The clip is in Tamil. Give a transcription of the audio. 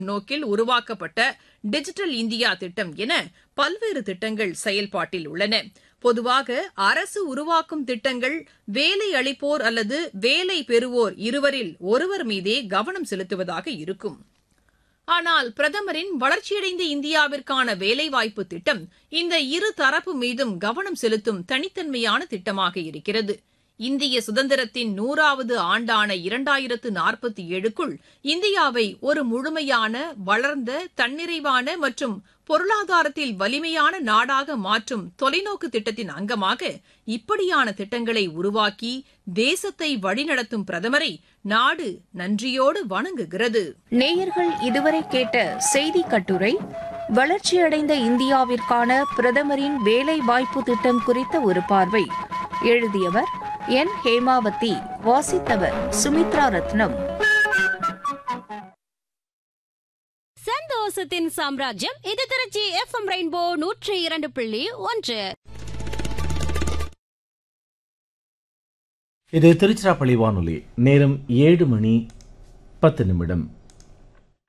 நோக்கில் உருவாக்கப்பட்ட டிஜிட்டல் இந்தியா திட்டம் என பல்வேறு திட்டங்கள் செயல்பாட்டில் உள்ளன பொதுவாக அரசு உருவாக்கும் திட்டங்கள் வேலை அளிப்போர் அல்லது வேலை பெறுவோர் இருவரில் ஒருவர் மீதே கவனம் செலுத்துவதாக இருக்கும் ஆனால் பிரதமரின் வளர்ச்சியடைந்த இந்தியாவிற்கான வேலைவாய்ப்பு திட்டம் இந்த இரு தரப்பு மீதும் கவனம் செலுத்தும் தனித்தன்மையான திட்டமாக இருக்கிறது இந்திய சுதந்திரத்தின் நூறாவது ஆண்டான இரண்டாயிரத்து நாற்பத்தி ஏழுக்குள் இந்தியாவை ஒரு முழுமையான வளர்ந்த தன்னிறைவான மற்றும் பொருளாதாரத்தில் வலிமையான நாடாக மாற்றும் தொலைநோக்கு திட்டத்தின் அங்கமாக இப்படியான திட்டங்களை உருவாக்கி தேசத்தை வழிநடத்தும் பிரதமரை நாடு நன்றியோடு வணங்குகிறது நேயர்கள் இதுவரை கேட்ட செய்தி கட்டுரை வளர்ச்சியடைந்த இந்தியாவிற்கான பிரதமரின் வேலை வாய்ப்பு திட்டம் குறித்த ஒரு பார்வை எழுதியவர் என் ஹேமாவதி வாசித்தவர் சுமித்ரா ரத்னம் சந்தோஷத்தின் சாம்ராஜ்யம் இது திருச்சி எஃப்எம் ரெயின்போ நூற்றி இரண்டு புள்ளி ஒன்று இது திருச்சிராப்பள்ளி வானொலி நேரம் ஏழு மணி பத்து நிமிடம்